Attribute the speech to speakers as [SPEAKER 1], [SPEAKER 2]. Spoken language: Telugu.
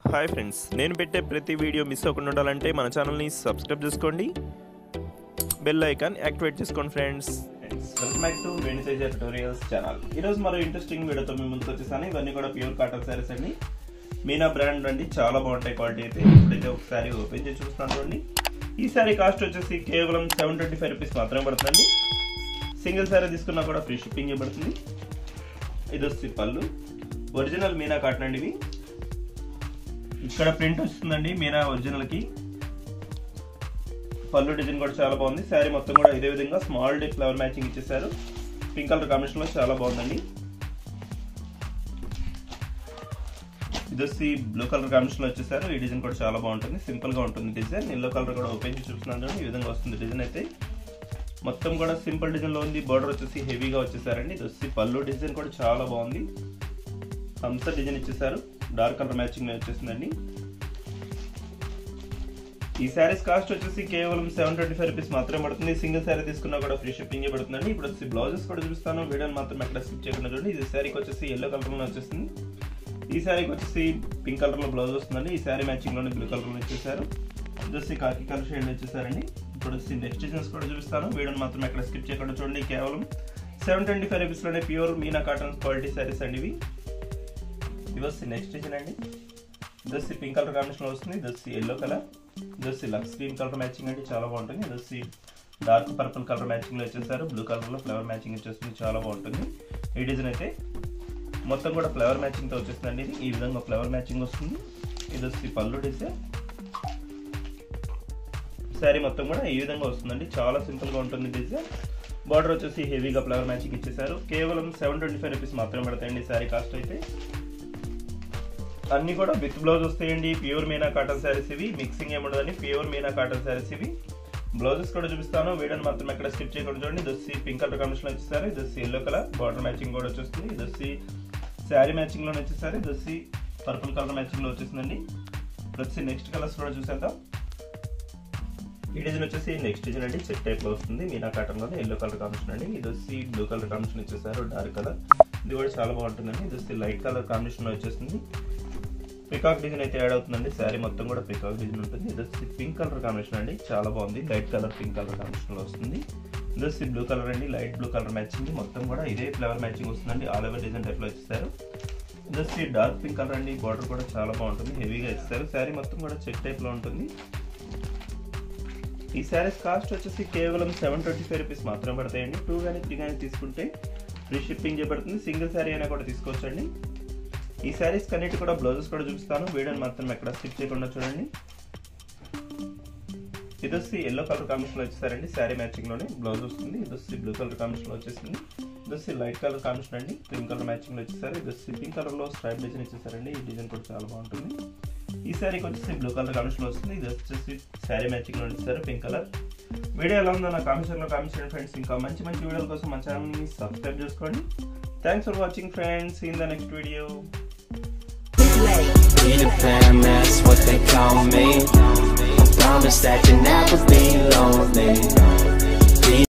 [SPEAKER 1] హాయ్ ఫ్రెండ్స్ నేను పెట్టే ప్రతి వీడియో మిస్ అవ్వకుండా ఉండాలంటే మన ఛానల్ని సబ్స్క్రైబ్ చేసుకోండి బెల్ ఐకాన్ యాక్టివేట్ చేసుకోండి ఫ్రెండ్స్ వెల్కమ్ బ్యాక్ టు వెనిసైజర్ ట్యూటోరియల్స్ ఛానల్ ఈరోజు మరో ఇంట్రెస్టింగ్ వీడియోతో మేము ముందుకు వచ్చేసాను ఇవన్నీ కూడా ప్యూర్ కాటన్ శారీస్ అండి మీనా బ్రాండ్ అండి చాలా బాగుంటాయి క్వాలిటీ అయితే ఇప్పుడైతే ఒకసారి ఓపెన్ చేసి చూస్తాను చూడండి ఈ శారీ కాస్ట్ వచ్చేసి కేవలం సెవెన్ ట్వంటీ ఫైవ్ రూపీస్ మాత్రమే పడుతుందండి సింగిల్ శారీ తీసుకున్నా కూడా ఫ్రీ షిప్పింగ్ ఇవ్వబడుతుంది ఇది వచ్చి పళ్ళు ఒరిజినల్ మీనా కాటన్ అండి ఇవి ఇక్కడ ప్రింట్ వస్తుందండి మీనా ఒరిజినల్ కి పళ్ళు డిజైన్ కూడా చాలా బాగుంది శారీ మొత్తం కూడా ఇదే విధంగా స్మాల్ డి ఫ్లవర్ మ్యాచింగ్ ఇచ్చేసారు పింక్ కలర్ కాంబినేషన్ లో చాలా బాగుందండి ఇది వచ్చి బ్లూ కలర్ కాంబినేషన్ లో వచ్చేసారు ఈ డిజైన్ కూడా చాలా బాగుంటుంది సింపుల్ గా ఉంటుంది డిజైన్ ఎల్లో కలర్ కూడా ఓపెన్ చేసి చూస్తున్నాను ఈ విధంగా వస్తుంది డిజైన్ అయితే మొత్తం కూడా సింపుల్ డిజైన్ లో ఉంది బార్డర్ వచ్చేసి హెవీగా వచ్చేసారండి ఇది వచ్చి పళ్ళు డిజైన్ కూడా చాలా బాగుంది హంస డిజైన్ ఇచ్చేసారు డార్క్ కలర్ మ్యాచింగ్ వచ్చేసిందండి ఈ శారీస్ కాస్ట్ వచ్చేసి కేవలం సెవెన్ ట్వంటీ ఫైవ్ రూపీస్ మాత్రమే పడుతుంది సింగిల్ శారీ తీసుకున్నా కూడా ఫ్రీ షిప్పింగ్ పడుతుందండి ఇప్పుడు వచ్చి బ్లౌజెస్ కూడా చూపిస్తాను వీడియోని మాత్రం ఎక్కడ స్కిప్ చేయకుండా చూడండి ఇది శారీకి వచ్చేసి ఎల్లో కలర్లో వచ్చేసింది ఈ శారీకి వచ్చేసి పింక్ కలర్లో బ్లౌజ్ వస్తుందండి ఈ శారీ మ్యాచింగ్లోనే బ్లూ కలర్లో ఇచ్చేసారు ఇది వచ్చి కాకి కలర్ షేడ్ వచ్చేసారండి ఇప్పుడు వచ్చి నెక్స్ట్ డిజైన్స్ కూడా చూపిస్తాను వీడియోని మాత్రం ఎక్కడ స్కిప్ చేయకుండా చూడండి కేవలం సెవెన్ ట్వంటీ ఫైవ్ రూపీస్లోనే pure Meena cotton quality saris అండి ఇవి ఇది వచ్చి నెక్స్ట్ డిజైన్ అండి ఇది వచ్చి పింక్ కలర్ కాంబినేషన్ వస్తుంది ఇది వచ్చి ఎల్లో కలర్ ఇది వచ్చి లక్స్ గ్రీన్ కలర్ మ్యాచింగ్ అంటే చాలా బాగుంటుంది ఇది వచ్చి డార్క్ పర్పుల్ కలర్ మ్యాచింగ్ లో వచ్చేసారు బ్లూ కలర్ లో ఫ్లవర్ మ్యాచింగ్ వచ్చేస్తుంది చాలా బాగుంటుంది ఈ డిజైన్ అయితే మొత్తం కూడా ఫ్లవర్ మ్యాచింగ్ తో వచ్చేస్తుందండి ఇది ఈ విధంగా ఫ్లవర్ మ్యాచింగ్ వస్తుంది ఇది వచ్చి పళ్ళు డిజైన్ శారీ మొత్తం కూడా ఈ విధంగా వస్తుందండి చాలా సింపుల్ గా ఉంటుంది డిజైన్ బార్డర్ వచ్చేసి హెవీగా ఫ్లవర్ మ్యాచింగ్ ఇచ్చేసారు కేవలం సెవెన్ ట్వంటీ ఫైవ్ రూపీస్ మాత్రమే పడతాయండి శారీ కాస్ట్ అయితే అన్ని కూడా విత్ బ్లౌజ్ వస్తాయండి ప్యూర్ మీనా కాటన్ శారీస్ ఇవి మిక్సింగ్ ఏముండదండి ప్యూర్ మీనా కాటన్ శారీస్ ఇవి బ్లౌజెస్ కూడా చూపిస్తాను వీడియోని మాత్రం ఎక్కడ స్కిప్ చేయకుండా చూడండి ఇది వచ్చి పింక్ కలర్ కాంబినేషన్ వచ్చేసారు ఇది వచ్చి ఎల్లో కలర్ బార్డర్ మ్యాచింగ్ కూడా వచ్చేస్తుంది ఇది వచ్చి శారీ మ్యాచింగ్ లో వచ్చేసారు ఇది వచ్చి పర్పుల్ కలర్ మ్యాచింగ్ లో వచ్చేసిందండి ఇప్పుడు వచ్చి నెక్స్ట్ కలర్స్ కూడా చూసేద్దాం ఈ డిజైన్ వచ్చేసి నెక్స్ట్ డిజైన్ అండి చెక్ టైప్ లో వస్తుంది మీనా కాటన్ లో ఎల్లో కలర్ కాంబినేషన్ అండి ఇది వచ్చి బ్లూ కలర్ కాంబినేషన్ ఇచ్చేసారు డార్క్ కలర్ ఇది కూడా చాలా బాగుంటుందండి ఇది వచ్చి లైట్ కలర్ కాంబినేషన్ లో వచ్చేస్తుంది పికాక్ డిజైన్ అయితే యాడ్ అవుతుందండి శారీ మొత్తం కూడా పికాక్ డిజైన్ ఉంటుంది ఇది వచ్చి పింక్ కలర్ కాంబినేషన్ అండి చాలా బాగుంది light colour pink colour combination లో వస్తుంది ఇది వచ్చి బ్లూ కలర్ అండి లైట్ బ్లూ కలర్ మ్యాచింగ్ మొత్తం కూడా ఇదే ఫ్లవర్ మ్యాచింగ్ వస్తుందండి ఆల్ ఓవర్ డిజైన్ టైప్ లో ఇచ్చేసారు ఇది వచ్చి డార్క్ పింక్ కలర్ అండి బార్డర్ కూడా చాలా బాగుంటుంది హెవీగా ఇచ్చేసారు శారీ మొత్తం కూడా చెక్ టైప్ లో ఉంటుంది ఈ శారీస్ కాస్ట్ వచ్చేసి కేవలం సెవెన్ ట్వంటీ ఫైవ్ రూపీస్ మాత్రమే పడతాయండి టూ కానీ త్రీ కానీ తీసుకుంటే ఫ్రీ షిప్పింగ్ చేయబడుతుంది సింగిల్ శారీ అయినా కూడా తీసుకోవచ్చండి ఈ శారీస్ కన్నిటి కూడా బ్లౌజెస్ కూడా చూపిస్తాను వీడియోని మాత్రం ఎక్కడ స్టిచ్ చేయకుండా చూడండి ఇది వచ్చి ఎల్లో కలర్ కాంబినేషన్ లో వచ్చేసారండి శారీ మ్యాచింగ్ లోనే బ్లౌజ్ వస్తుంది ఇది వచ్చి బ్లూ కలర్ కాంబినేషన్ లో వచ్చేసింది ఇది వచ్చి లైట్ కలర్ కాంబినేషన్ అండి క్రీమ్ కలర్ మ్యాచింగ్ లో వచ్చేసారు ఇది వచ్చి పింక్ కలర్ లో స్ట్రైప్ డిజైన్ ఇచ్చేసారండి ఈ డిజైన్ కూడా చాలా బాగుంటుంది ఈ శారీకి వచ్చేసి బ్లూ కలర్ కాంబినేషన్ వస్తుంది ఇది వచ్చేసి శారీ మ్యాచింగ్ లో ఇస్తారు పింక్ కలర్ వీడియో ఎలా ఉందో నా కామెంట్స్ లో కామెంట్స్ చేయండి ఫ్రెండ్స్ ఇంకా మంచి మంచి వీడియోల కోసం మా ఛానల్ని సబ్స్క్రైబ్ చేసుకోండి thanks for watching friends in the next video
[SPEAKER 2] Peter Pan, that's what they call me. I promise that you'll never be lonely.